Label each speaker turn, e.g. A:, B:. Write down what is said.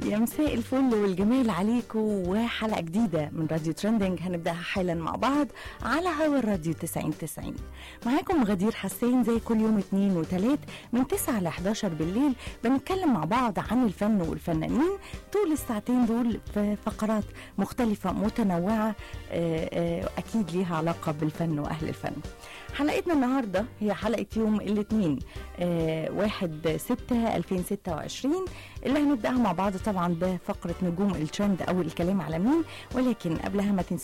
A: يا مساء الفل والجمال عليكم وحلقة جديدة من راديو ترندنج هنبدأها حالا مع بعض على هوا الراديو 90 90 معاكم غدير حسين زي كل يوم اثنين وثلاث من 9 ل 11 بالليل بنتكلم مع بعض عن الفن والفنانين طول الساعتين دول في فقرات مختلفة متنوعة آه، آه، أكيد ليها علاقة بالفن وأهل الفن حلقتنا النهاردة هي حلقة يوم الاثنين آه، واحد ستة 2026 اللي هنبدأها مع بعض طبعا بفقرة نجوم الترند أو الكلام على مين ولكن قبلها ما تنسوش